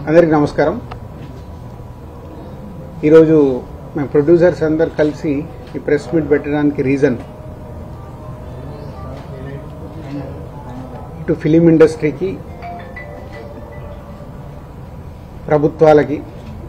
అందరికి నమస్కారం ఈరోజు మేము ప్రొడ్యూసర్స్ అందరు కలిసి ఈ ప్రెస్ మీట్ పెట్టడానికి రీజన్ ఇటు ఫిలిం ఇండస్ట్రీకి ప్రభుత్వాలకి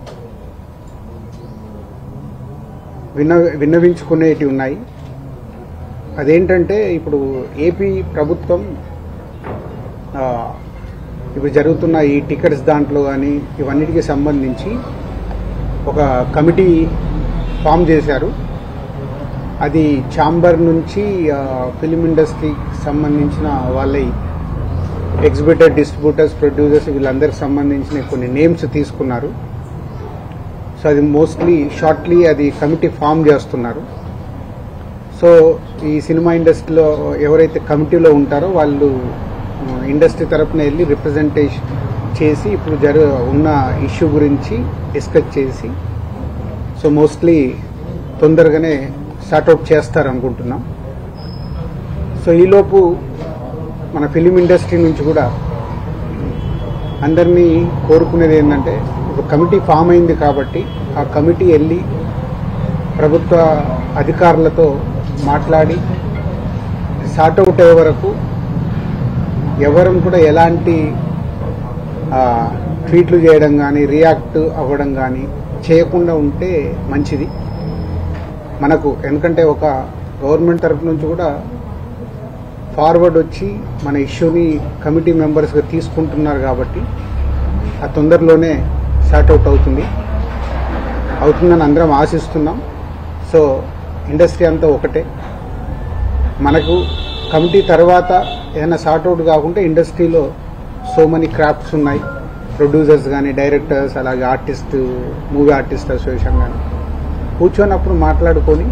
విన్న విన్నవించుకునేటివి ఉన్నాయి అదేంటంటే ఇప్పుడు ఏపీ ప్రభుత్వం ఆ, ఇప్పుడు జరుగుతున్న ఈ టికెట్స్ దాంట్లో కానీ ఇవన్నిటికి సంబంధించి ఒక కమిటీ ఫామ్ చేశారు అది ఛాంబర్ నుంచి ఆ, ఫిలిం ఇండస్ట్రీకి సంబంధించిన వాళ్ళ ఎగ్జిబిటర్ డిస్ట్రిబ్యూటర్స్ ప్రొడ్యూసర్స్ వీళ్ళందరికి సంబంధించిన కొన్ని నేమ్స్ తీసుకున్నారు సో అది మోస్ట్లీ షార్ట్లీ అది కమిటీ ఫామ్ చేస్తున్నారు సో ఈ సినిమా ఇండస్ట్రీలో ఎవరైతే కమిటీలో ఉంటారో వాళ్ళు ఆ, ఇండస్ట్రీ తరపున వెళ్ళి రిప్రజెంటేషన్ చేసి ఇప్పుడు జరు ఉన్న ఇష్యూ గురించి డిస్కస్ చేసి సో మోస్ట్లీ తొందరగానే సార్ట్అవుట్ చేస్తారనుకుంటున్నాం సో ఈలోపు మన ఫిలిం ఇండస్ట్రీ నుంచి కూడా అందరినీ కోరుకునేది ఏంటంటే ఒక కమిటీ ఫామ్ అయింది కాబట్టి ఆ కమిటీ వెళ్ళి ప్రభుత్వ అధికారులతో మాట్లాడి సార్ట్అవుట్ అయ్యే వరకు ఎవరం కూడా ఎలాంటి ఆ, ట్వీట్లు చేయడం కానీ రియాక్ట్ అవ్వడం కానీ చేయకుండా ఉంటే మంచిది మనకు ఎందుకంటే ఒక గవర్నమెంట్ తరఫు నుంచి కూడా ఫార్వర్డ్ వచ్చి మన ఇష్యూని కమిటీ మెంబర్స్గా తీసుకుంటున్నారు కాబట్టి ఆ తొందరలోనే సార్ట్అవుట్ అవుతుంది అవుతుందని అందరం ఆశిస్తున్నాం సో ఇండస్ట్రీ అంతా ఒకటే మనకు కమిటీ తర్వాత ఏదైనా సార్ట్అవుట్ కాకుంటే ఇండస్ట్రీలో సో మనీ క్రాఫ్ట్స్ ఉన్నాయి ప్రొడ్యూసర్స్ కానీ డైరెక్టర్స్ అలాగే ఆర్టిస్ట్ మూవీ ఆర్టిస్ట్ అసోసియేషన్ కానీ కూర్చొనప్పుడు మాట్లాడుకొని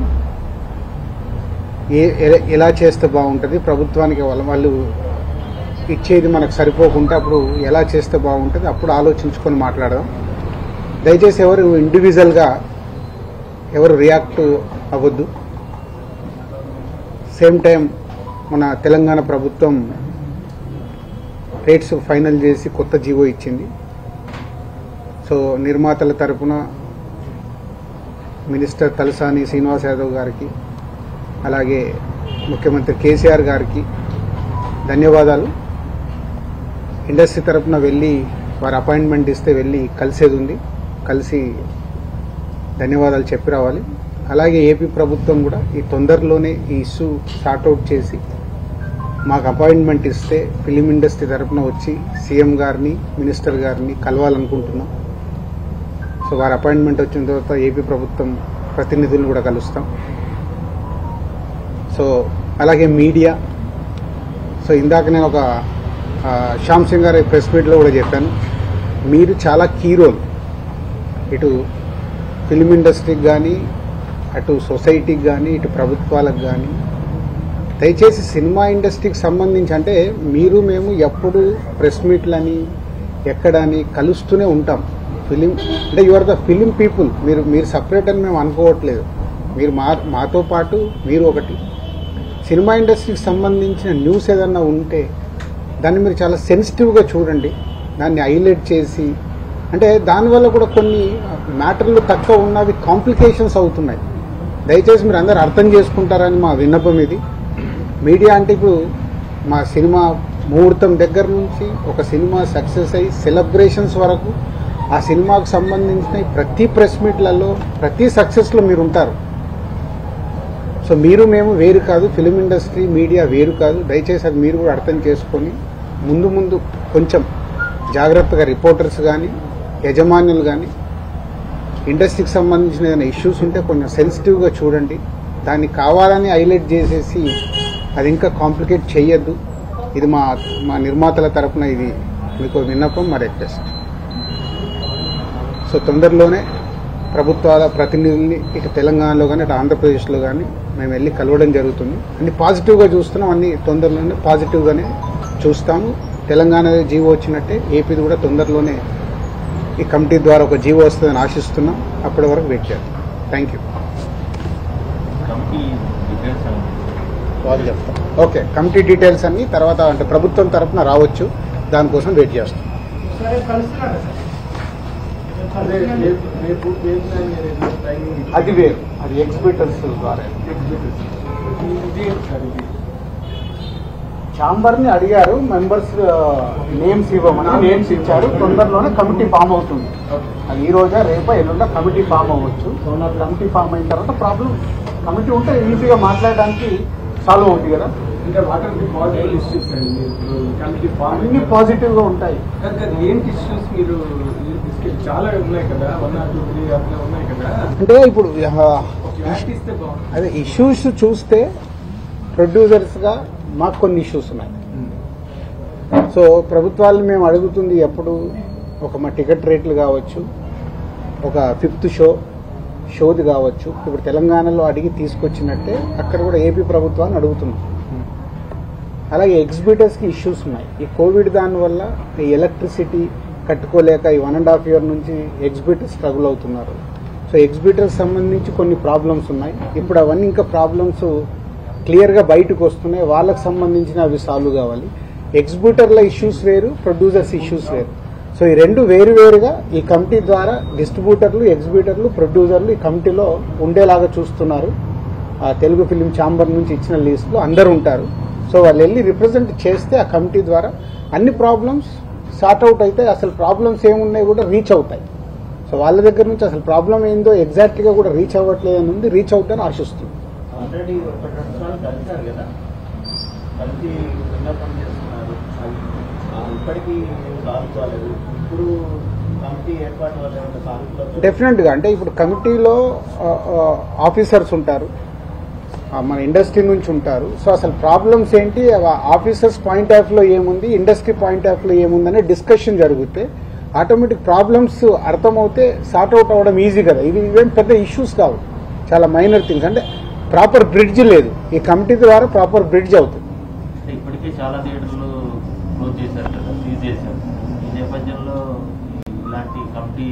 ఏ ఎ- ఎలా చేస్తే బాగుంటుంది ప్రభుత్వానికి వాళ్ళ వాళ్ళు ఇచ్చేది మనకు సరిపోకుండా అప్పుడు ఎలా చేస్తే బాగుంటుంది అప్పుడు ఆలోచించుకొని మాట్లాడదాం దయచేసి ఎవరు ఇండివిజువల్గా ఎవరు రియాక్ట్ అవ్వద్దు సేమ్ టైం మన తెలంగాణ ప్రభుత్వం రేట్స్ ఫైనల్ చేసి కొత్త జీవో ఇచ్చింది సో నిర్మాతల తరపున మినిస్టర్ తలసాని శ్రీనివాస్ యాదవ్ గారికి అలాగే ముఖ్యమంత్రి కేసీఆర్ గారికి ధన్యవాదాలు ఇండస్ట్రీ తరపున వెళ్ళి వారు అపాయింట్మెంట్ ఇస్తే వెళ్ళి కలిసేది ఉంది కలిసి ధన్యవాదాలు చెప్పి రావాలి అలాగే ఏపీ ప్రభుత్వం కూడా ఈ తొందరలోనే ఈ ఇష్యూ సార్ట్అవుట్ చేసి మాకు అపాయింట్మెంట్ ఇస్తే ఫిలిం ఇండస్ట్రీ తరపున వచ్చి సీఎం గారిని మినిస్టర్ గారిని కలవాలనుకుంటున్నాం సో వారి అపాయింట్మెంట్ వచ్చిన తర్వాత ఏపీ ప్రభుత్వం ప్రతినిధులను కూడా కలుస్తాం సో అలాగే మీడియా సో ఇందాక నేను ఒక ఆ, శ్యామ్ సింగ్ గారి ప్రెస్ మీట్లో కూడా చెప్పాను మీరు చాలా కీ రోల్ ఇటు ఫిలిం ఇండస్ట్రీకి కానీ అటు సొసైటీకి కానీ ఇటు ప్రభుత్వాలకు కానీ దయచేసి సినిమా ఇండస్ట్రీకి సంబంధించి అంటే మీరు మేము ఎప్పుడు ప్రెస్ మీట్లని ఎక్కడని కలుస్తూనే ఉంటాం ఫిలిం అంటే you are the film people మీరు మీరు సపరేట్ అని మేము అనుకోవట్లేదు మీరు మా మాతో పాటు మీరు ఒకటి సినిమా ఇండస్ట్రీకి సంబంధించిన న్యూస్ ఏదన్నా ఉంటే దాన్ని మీరు చాలా సెన్సిటివ్గా చూడండి దాన్ని హైలైట్ చేసి అంటే దానివల్ల కూడా కొన్ని మ్యాటర్లు తక్కువ ఉన్నవి కాంప్లికేషన్స్ అవుతున్నాయి దయచేసి మీరు అందరు అర్థం చేసుకుంటారని మా విన్నపం ఇది మీడియా అంటే ఇప్పుడు మా సినిమా ముహూర్తం దగ్గర నుంచి ఒక సినిమా సక్సెస్ అయ్యి సెలబ్రేషన్స్ వరకు ఆ సినిమాకు సంబంధించిన ప్రతి ప్రెస్ మీట్లలో ప్రతి సక్సెస్లో మీరు ఉంటారు సో మీరు మేము వేరు కాదు ఫిలిం ఇండస్ట్రీ మీడియా వేరు కాదు దయచేసి అది మీరు కూడా అర్థం చేసుకొని ముందు ముందు కొంచెం జాగ్రత్తగా రిపోర్టర్స్ కానీ యజమానులు కానీ ఇండస్ట్రీకి సంబంధించిన ఏదైనా ఇష్యూస్ ఉంటే కొంచెం సెన్సిటివ్గా చూడండి దాన్ని కావాలని హైలైట్ చేసేసి అది ఇంకా కాంప్లికేట్ చేయొద్దు ఇది మా మా నిర్మాతల తరపున ఇది మీకు విన్నపం మా రిక్వెస్ట్ సో తొందరలోనే ప్రభుత్వాల ప్రతినిధుల్ని ఇటు తెలంగాణలో కానీ ఇటు ఆంధ్రప్రదేశ్లో కానీ మేము వెళ్ళి కలవడం జరుగుతుంది అన్ని పాజిటివ్గా చూస్తున్నాం అన్ని తొందరలోనే పాజిటివ్గానే చూస్తాము తెలంగాణ జీవో వచ్చినట్టే ఏపీది కూడా తొందరలోనే ఈ కమిటీ ద్వారా ఒక జీవో వస్తుందని ఆశిస్తున్నాం అప్పటి వరకు వెయిట్ చేద్దాం థ్యాంక్ యూ కమిటీ డీటెయిల్స్ ఏమన్నా? వాళ్ళు చెప్తాం ఓకే కమిటీ డీటెయిల్స్ అన్ని తర్వాత అంటే ప్రభుత్వం తరఫున రావచ్చు దానికోసం వెయిట్ చేస్తాం సరే కలుస్తున్నారా సార్ అదే రేపు రేపు రేపు నాని రేపు ట్రైనింగ్ అది వేరు అది ఎగ్జిబిటర్స్ ద్వారా ఎగ్జిబిటర్స్ ఇది ఏంటి సార్ ఇది ఛాంబర్ ని అడిగారు మెంబర్స్ నేమ్స్ ఇవ్వమని నేమ్స్ ఇచ్చారు తొందరలోనే కమిటీ ఫామ్ అవుతుంది అది ఈ రోజా రేపా ఎల్లుండా కమిటీ ఫామ్ అవ్వచ్చు కమిటీ ఫామ్ అయిన తర్వాత ప్రాబ్లం కమిటీ ఉంటే ఈజీగా మాట్లాడడానికి సాల్వ్ అవుతుంది కదా అంటే what are the positive issues అండి మీరు ఇప్పుడు కమిటీ ఫామ్ అన్ని పాజిటివ్ గా ఉంటాయి కాదు కాదు ఏంటి ఇష్యూస్ మీరు తీసుకెళ్ళి చాలా ఉన్నాయి కదా వన్ ఆర్ టూ త్రీ అట్లా ఉన్నాయి కదా అంటే ఇప్పుడు ఆ, ఒక యాక్ట్ ఇస్తే బాగుంటుంది అదే ఇష్యూస్ చూస్తే ప్రొడ్యూసర్స్ గా మాకు కొన్ని ఇష్యూస్ ఉన్నాయి సో ప్రభుత్వాలు మేము అడుగుతుంది ఎప్పుడు ఒక మా టికెట్ రేట్లు కావచ్చు ఒక ఫిఫ్త్ షో షోది కావచ్చు ఇప్పుడు తెలంగాణలో అడిగి తీసుకొచ్చినట్టే అక్కడ కూడా ఏపీ ప్రభుత్వాన్ని అడుగుతున్నాం అలాగే ఎగ్జిబిటర్స్కి ఇష్యూస్ ఉన్నాయి ఈ కోవిడ్ దానివల్ల ఈ ఎలక్ట్రిసిటీ కట్టుకోలేక ఈ వన్ అండ్ హాఫ్ ఇయర్ నుంచి ఎగ్జిబిటర్స్ స్ట్రగుల్ అవుతున్నారు సో ఎగ్జిబిటర్స్ సంబంధించి కొన్ని ప్రాబ్లమ్స్ ఉన్నాయి ఇప్పుడు అవన్నీ ఇంకా ప్రాబ్లమ్స్ క్లియర్గా బయటకు వస్తున్నాయి వాళ్ళకి సంబంధించిన అవి సాల్వ్ కావాలి ఎగ్జిబిటర్ల ఇష్యూస్ వేరు ప్రొడ్యూసర్స్ ఇష్యూస్ వేరు సో ఈ రెండు వేరు వేరుగా ఈ కమిటీ ద్వారా డిస్ట్రిబ్యూటర్లు ఎగ్జిబిటర్లు ప్రొడ్యూసర్లు ఈ కమిటీలో ఉండేలాగా చూస్తున్నారు ఆ తెలుగు ఫిలిం ఛాంబర్ నుంచి ఇచ్చిన లిస్టులో అందరూ ఉంటారు సో వాళ్ళు వెళ్ళి రిప్రజెంట్ చేస్తే ఆ కమిటీ ద్వారా అన్ని ప్రాబ్లమ్స్ సార్ట్ అవుట్ అయితే అసలు ప్రాబ్లమ్స్ ఏమున్నాయి కూడా రీచ్ అవుతాయి సో వాళ్ళ దగ్గర నుంచి అసలు ప్రాబ్లం ఏందో ఎగ్జాక్ట్గా కూడా రీచ్ అవ్వట్లేదు అని ఉంది రీచ్ అవుతుందని ఆశిస్తుంది ఆల్రెడీ ఒక రెండు సార్లు కలిశారు కదా కలిసి విన్నపం చేస్తున్నారు అది ఆ, ఇప్పటికీ సాల్వ్ కాలేదు ఇప్పుడు కమిటీ ఏర్పాటు వల్ల ఏమైనా సాల్వ్ డెఫినెట్గా అంటే ఇప్పుడు కమిటీలో ఆఫీసర్స్ ఉంటారు ఆ, మన ఇండస్ట్రీ నుంచి ఉంటారు సో అసలు ప్రాబ్లమ్స్ ఏంటి ఆఫీసర్స్ పాయింట్ ఆఫ్ లో ఏముంది ఇండస్ట్రీ పాయింట్ ఆఫ్ లో ఏముందనే డిస్కషన్ జరిగితే ఆటోమేటిక్ ప్రాబ్లమ్స్ అర్థమవుతే సార్ట్ అవుట్ అవ్వడం ఈజీ కదా ఇవి ఇవేం పెద్ద ఇష్యూస్ కావు చాలా మైనర్ థింగ్స్ అంటే ప్రాపర్ బ్రిడ్జ్ లేదు ఈ కమిటీ ద్వారా ప్రాపర్ బ్రిడ్జ్ అవుతుంది అంటే ఇప్పటికే చాలా థియేటర్లు క్లోజ్ చేశారు కదా సీజ్ చేశారు ఈ నేపథ్యంలో ఇలాంటి కమిటీ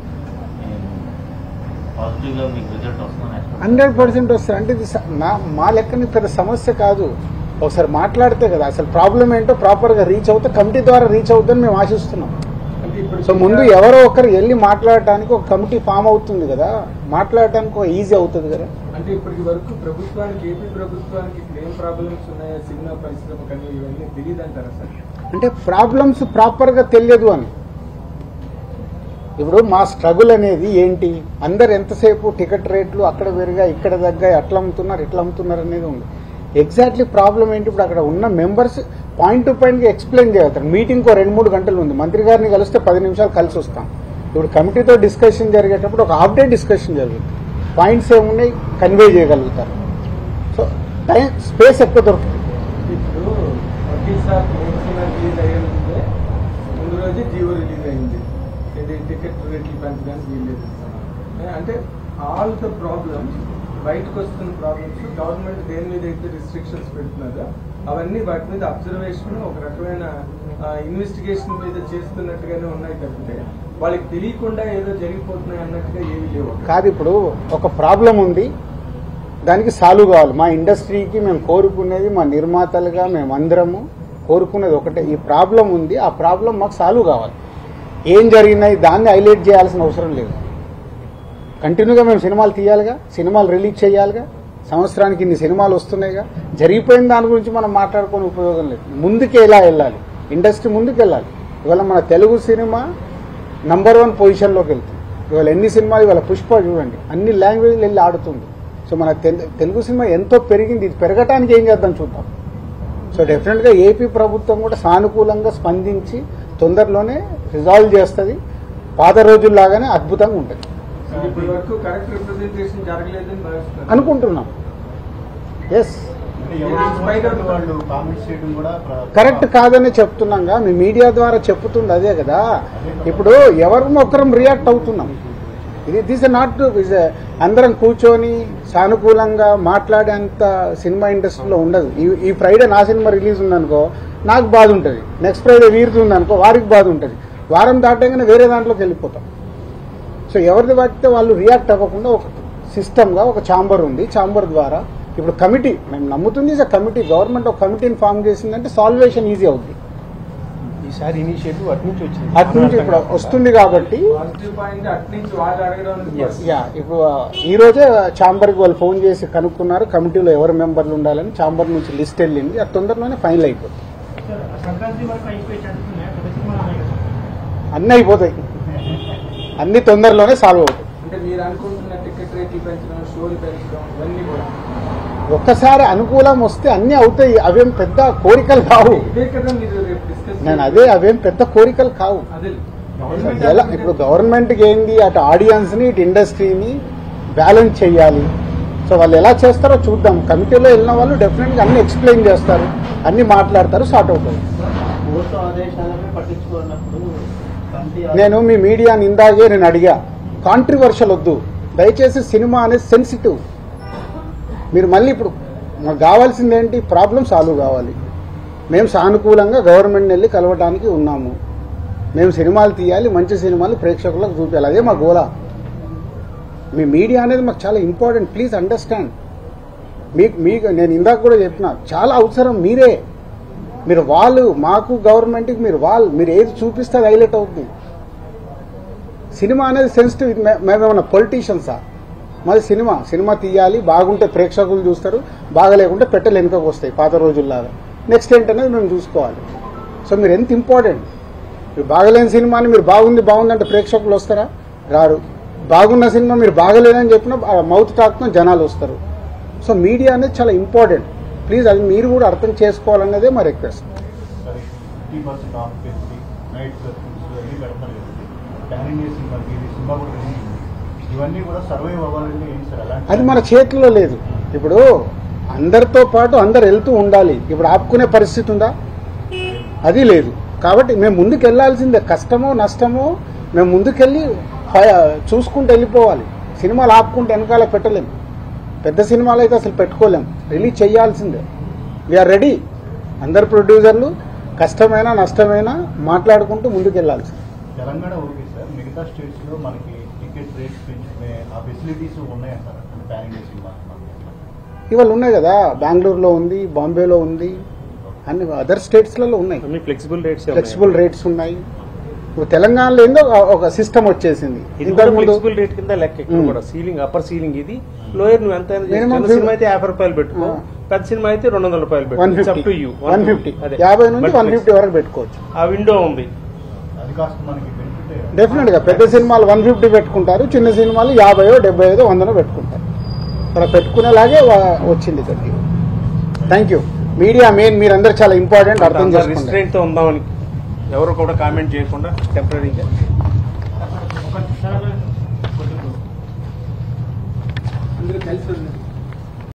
పాజిటివ్గా మీకు రిజల్ట్ వస్తుందని expect హండ్రెడ్ పర్సెంట్ వస్తుంది అంటే ఇది స- నా మా లెక్కని పెద్ద సమస్య కాదు ఒకసారి మాట్లాడితే కదా అసలు ప్రాబ్లం ఏంటో ప్రాపర్గా రీచ్ అవుతే కమిటీ ద్వారా రీచ్ అవుతుందని మేము ఆశిస్తున్నాం అంటే ఇప్పుడు సో ముందు ఎవరో ఒకరు వెళ్ళి మాట్లాడటానికి ఒక కమిటీ ఫామ్ అవుతుంది కదా మాట్లాడటానికి ఒక ఈజీ అవుతుంది కదా అంటే ఇప్పటి వరకు ప్రభుత్వానికి ఏపీ ప్రభుత్వానికి ఇక్కడ ఏం ప్రాబ్లమ్స్ ఉన్నాయో సినిమా పరిశ్రమ కానీ ఇవన్నీ తెలియదు అంటారా సార్ అంటే ప్రాబ్లమ్స్ ప్రాపర్గా తెలియదు అని ఇప్పుడు మా స్ట్రగుల్ అనేది ఏంటి అందరు ఎంతసేపు టికెట్ రేట్లు అక్కడ పెరిగా ఇక్కడ తగ్గాయి అట్లా అమ్ముతున్నారు ఇట్లా అమ్ముతున్నారు అనేది ఉంది ఎగ్జాక్ట్లీ ప్రాబ్లం ఏంటి ఇప్పుడు అక్కడ ఉన్న మెంబర్స్ పాయింట్ టు పాయింట్గా ఎక్స్ప్లెయిన్ చేయగలుగుతారు మీటింగ్ ఒక రెండు మూడు గంటలు ఉంది మంత్రి గారిని కలిస్తే పది నిమిషాలు కలిసి వస్తాం ఇప్పుడు కమిటీతో డిస్కషన్ జరిగేటప్పుడు ఒక హాఫ్ డే డిస్కషన్ జరుగుతుంది పాయింట్స్ ఏమున్నాయి కన్వే చేయగలుగుతారు సో టైం స్పేస్ ఎక్కువ దొరుకుతుంది ఇప్పుడు ఒకేసారి మూడు సినిమా రిలీజ్ అయ్యిందే ముందు రోజు జీవో రిలీజ్ అయింది ఇది టికెట్ రేట్లు పెంచడానికి వీల్లేదు ఏ, అంటే ఆల్ ద ప్రాబ్లమ్స్ బయటకు వస్తున్న ప్రాబ్లమ్స్ గవర్నమెంట్ దేని మీద అయితే రిస్ట్రిక్షన్స్ పెడుతున్నారో అవన్నీ వాటి మీద అబ్జర్వేషన్ ఒక రకమైన ఇన్వెస్టిగేషన్ మీద చేస్తున్నట్టుగానే ఉన్నాయి తప్పితే వాళ్ళకి తెలియకుండా ఏదో జరిగిపోతున్నాయి అన్నట్టుగా ఏమీ లేవు కాదు ఇప్పుడు ఒక ప్రాబ్లం ఉంది దానికి సాల్వ్ కావాలి మా ఇండస్ట్రీకి మేము కోరుకునేది మా నిర్మాతలుగా మేము అందరము కోరుకునేది ఒకటే ఈ ప్రాబ్లం ఉంది ఆ ప్రాబ్లం మాకు సాల్వ్ కావాలి ఏం జరిగినాయి దాన్ని హైలైట్ చేయాల్సిన అవసరం లేదు కంటిన్యూగా మేము సినిమాలు తీయాలిగా సినిమాలు రిలీజ్ చేయాలిగా సంవత్సరానికి ఇన్ని సినిమాలు వస్తున్నాయిగా జరిగిపోయిన దాని గురించి మనం మాట్లాడుకొని ఉపయోగం లేదు ముందుకు ఎలా వెళ్ళాలి ఇండస్ట్రీ ముందుకు వెళ్ళాలి ఇవాళ మన తెలుగు సినిమా నంబర్ వన్ పొజిషన్లోకి వెళ్తుంది ఇవాళ ఎన్ని సినిమాలు ఇవాళ పుష్ప చూడండి అన్ని లాంగ్వేజ్లు వెళ్ళి ఆడుతుంది సో మన తెలు- తెలుగు సినిమా ఎంతో పెరిగింది ఇది పెరగటానికి ఏం చేద్దాం చూద్దాం సో డెఫినెట్గా ఏపీ ప్రభుత్వం కూడా సానుకూలంగా స్పందించి తొందరలోనే రిజాల్వ్ చేస్తుంది పాత రోజుల్లాగానే అద్భుతంగా ఉంటుంది ఇప్పటి వరకు కరెక్ట్ రిప్రజెంటేషన్ జరగలేదని భావిస్తున్నారు అనుకుంటున్నాం ఎస్ వాళ్ళు కామెంట్స్ చేయడం కూడా ప్ర- కరెక్ట్ కాదని చెప్తున్నాగా మీ మీడియా ద్వారా చెప్తుంది అదే కదా ఇప్పుడు ఎవరు ఒకరం రియాక్ట్ అవుతున్నాం ఇది దిస్ నాట్ అందరం కూర్చొని సానుకూలంగా మాట్లాడేంత సినిమా ఇండస్ట్రీలో ఉండదు ఈ- ఈ ఫ్రైడే నా సినిమా రిలీజ్ ఉందనుకో నాకు బాధ ఉంటుంది నెక్స్ట్ ఫ్రైడే వీరిది ఉందనుకో వారికి బాధ ఉంటుంది వారం దాటంగానే వేరే దాంట్లోకి వెళ్ళిపోతాం సో ఎవరిది పడితే వాళ్ళు రియాక్ట్ అవ్వకుండా ఒక సిస్టమ్గా ఒక ఛాంబర్ ఉంది ఛాంబర్ ద్వారా ఇప్పుడు కమిటీ మేము నమ్ముతుంది కమిటీ గవర్నమెంట్ ఒక కమిటీని ఫామ్ చేసిందంటే సాల్వేషన్ ఈజీ అవుద్ది ఈసారి ఇనిషియేటివ్ అటు నుంచి వచ్చింది అటు నుంచి ఇప్పుడు వస్తుంది కాబట్టి పాజిటివ్ పాయింట్ అటు నుంచి వాళ్ళు అడగడం Yes. యా ఇప్పుడు ఆ, ఈ రోజే ఛాంబర్కి వాళ్ళు ఫోన్ చేసి కనుక్కున్నారు కమిటీలో ఎవరు మెంబర్లు ఉండాలని ఛాంబర్ నుంచి లిస్ట్ వెళ్ళింది అది తొందరలోనే ఫైనల్ అయిపోతుంది సంక్రాంతి వరకు అయిపోయే ఛాన్సెస్ ఉన్నాయి పెద్ద సినిమా ఉన్నాయి కదా అన్నీ అయిపోతాయి అన్ని తొందరలోనే సాల్వ్ అవుతాయి అంటే మీరు అనుకుంటున్న టికెట్ రేట్లు పెంచడం షోలు పెంచడం ఇవన్నీ కూడా ఒక్కసారి అనుకూలం వస్తే అన్నీ అవుతాయి అవేం పెద్ద కోరికలు కావు ఇదే కదా మీరు రేపు డిస్కస్ నేను అదే అవేం పెద్ద కోరికలు కావు అదే ఎలా ఇప్పుడు గవర్నమెంట్కి ఏంది అటు ఆడియన్స్ని ఇటు ఇండస్ట్రీని బ్యాలెన్స్ చేయాలి సో వాళ్ళు ఎలా చేస్తారో చూద్దాం కమిటీలో వెళ్ళిన వాళ్ళు డెఫినెట్గా అన్ని ఎక్స్ప్లెయిన్ చేస్తారు అన్ని మాట్లాడతారు సార్ట్ అవుతుంది కోర్టు ఆదేశాలను పట్టించుకున్నప్పుడు కమిటీ నేను మీ మీడియాని ఇందాకే నేను అడిగా కాంట్రవర్షియల్ వద్దు దయచేసి సినిమా అనేది సెన్సిటివ్ మీరు మళ్ళీ ఇప్పుడు మాకు కావాల్సింది ఏంటి ప్రాబ్లం సాల్వ్ కావాలి మేము సానుకూలంగా గవర్నమెంట్ వెళ్ళి కలవడానికి ఉన్నాము మేము సినిమాలు తీయాలి మంచి సినిమాలు ప్రేక్షకులకు చూపించాలి అదే మా గోలా మీ మీడియా అనేది మాకు చాలా ఇంపార్టెంట్ ప్లీజ్ అండర్స్టాండ్ మీకు మీకు నేను ఇందాక కూడా చెప్పిన చాలా అవసరం మీరే మీరు వాళ్ళు మాకు గవర్నమెంట్కి మీరు వాళ్ళు మీరు ఏది చూపిస్తే అది హైలైట్ అవుతుంది సినిమా అనేది సెన్సిటివ్ ఇది మే- మేమేమన్నా పొలిటీషియన్సా మాది సినిమా సినిమా తీయాలి బాగుంటే ప్రేక్షకులు చూస్తారు బాగలేకుంటే పెట్టెలు వెనుకకు వస్తాయి పాత రోజుల్లాగా నెక్స్ట్ ఏంటనేది మేము చూసుకోవాలి సో మీరు ఎంత ఇంపార్టెంట్ మీరు బాగలేని సినిమాని మీరు బాగుంది బాగుంది అంటే ప్రేక్షకులు వస్తారా రారు బాగున్న సినిమా మీరు బాగలేదని చెప్పిన మౌత్ టాక్తో జనాలు వస్తారు సో మీడియా అనేది చాలా ఇంపార్టెంట్ ప్లీజ్ అది మీరు కూడా అర్థం చేసుకోవాలన్నదే మా రిక్వెస్ట్ సరే ఫిఫ్టీ పర్సెంట్ ఆఫ్ చేసి నైట్ సర్వీస్ అన్నీ పెడతారు కదండి ప్యాన్ ఇండియా సినిమాకి ఇది సినిమా కూడా release ఉంది. ఇవన్నీ కూడా సర్వైవ్ అవ్వాలంటే ఏంటి సార్ అలాంటి అది మన చేతిలో లేదు ఇప్పుడు అందరితో పాటు అందరు వెళ్తూ ఉండాలి ఇప్పుడు ఆపుకునే పరిస్థితి ఉందా అది లేదు కాబట్టి మేము ముందుకు వెళ్ళాల్సిందే కష్టమో నష్టమో మేము ముందుకెళ్ళి ఫ- చూసుకుంటూ వెళ్ళిపోవాలి సినిమాలు ఆపుకుంటే వెనకాల పెట్టలేము పెద్ద సినిమాలు అయితే అసలు పెట్టుకోలేం రిలీజ్ చేయాల్సిందే వీఆర్ రెడీ అందరు ప్రొడ్యూసర్లు కష్టమైనా నష్టమైనా మాట్లాడుకుంటూ ముందుకు వెళ్ళాల్సిందే తెలంగాణ ఓకే సార్ మిగతా స్టేట్స్ లో మనకి టికెట్ రేట్స్ పెంచుకునే ఆ ఫెసిలిటీస్ ఉన్నాయంటారా ప్యాన్ ఇండియా సినిమా ఇవాళ ఉన్నాయి కదా బెంగళూరులో ఉంది బాంబేలో ఉంది అన్ని అదర్ స్టేట్స్లలో ఉన్నాయి అన్ని ఫ్లెక్సిబుల్ రేట్స్ ఫ్లెక్సిబుల్ రేట్స్ ఉన్నాయి ఇప్పుడు తెలంగాణలో ఏందో ఒక సిస్టమ్ వచ్చేసింది ఇది కూడా ఇంతకు ముందు ఫ్లెక్సిబుల్ రేట్ కింద లెక్క ఇక్కడ మ్మ్. కూడా సీలింగ్ అప్పర్ సీలింగ్ ఇది లోయర్ నువ్వు ఎంత అయినా చేయొచ్చు. Minimum చిన్న fee- సినిమా అయితే యాభై రూపాయలు పెట్టుకో ఆ. పెద్ద సినిమా అయితే రెండు వందల రూపాయలు వన్ పెట్టుకో ఫిఫ్టీ యూ వన్ ఫిఫ్టీ యాభై నుంచి వన్ ఫిఫ్టీ వరకు పెట్టుకోవచ్చు ఆ విండో ఉంది అది కాస్త మనకి బెనిఫిట్ డెఫినెట్ గా పెద్ద సినిమాలు వన్ ఫిఫ్టీ పెట్టుకుంటారు చిన్న సినిమాలు యాభైయో డెబ్బై ఐదో వందనో పెట్టుకుంటారు అలా పెట్టుకునేలాగే వా- వచ్చింది ఇక్కడికి థ్యాంక్ యూ మీడియా మెయిన్ మీరందరూ చాలా ఇంపార్టెంట్ అర్థం చేసుకోండి రిస్ట్రెయింట్ తో ఉందామని ఎవరు కూడా కామెంట్ చేయకుండా టెంపరీగా ఒక సార్ అందరూ కలిసి ఉన్నారు